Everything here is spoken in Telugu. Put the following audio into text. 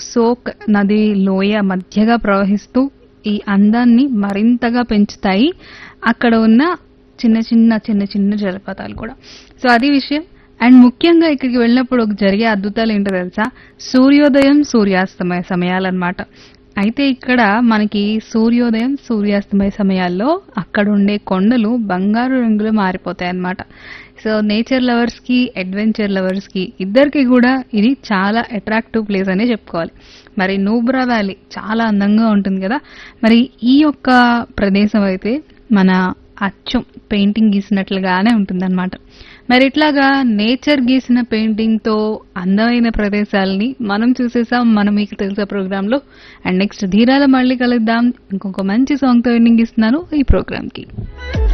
సోక్ నది లోయ మధ్యగా ప్రవహిస్తూ ఈ అందాన్ని మరింతగా పెంచుతాయి అక్కడ ఉన్న చిన్న చిన్న చిన్న చిన్న జలపాతాలు కూడా సో అది విషయం అండ్ ముఖ్యంగా ఇక్కడికి వెళ్ళినప్పుడు ఒక జరిగే అద్భుతాలు ఏంటో తెలుసా సూర్యోదయం సూర్యాస్తమయ సమయాలన్నమాట అయితే ఇక్కడ మనకి సూర్యోదయం సూర్యాస్తమయ సమయాల్లో అక్కడ ఉండే కొండలు బంగారు రంగులో మారిపోతాయి అన్నమాట సో నేచర్ లవర్స్ కి అడ్వెంచర్ లవర్స్ కి ఇద్దరికి కూడా ఇది చాలా అట్రాక్టివ్ ప్లేస్ అనే చెప్పుకోవాలి మరి నూబ్రా వ్యాలీ చాలా అందంగా ఉంటుంది కదా మరి ఈ యొక్క ప్రదేశం అయితే మన అచ్చం పెయింటింగ్ గీసినట్లుగానే ఉంటుందన్నమాట మరి ఇట్లాగా నేచర్ గీసిన పెయింటింగ్ తో అందమైన ప్రదేశాలని మనం చూసేసాం మనం మీకు తెలిసే ప్రోగ్రామ్ లో అండ్ నెక్స్ట్ ధీరాల మళ్ళీ కలుద్దాం ఇంకొక మంచి సాంగ్ తో ఎండింగ్ ఇస్తున్నాను ఈ ప్రోగ్రామ్ కి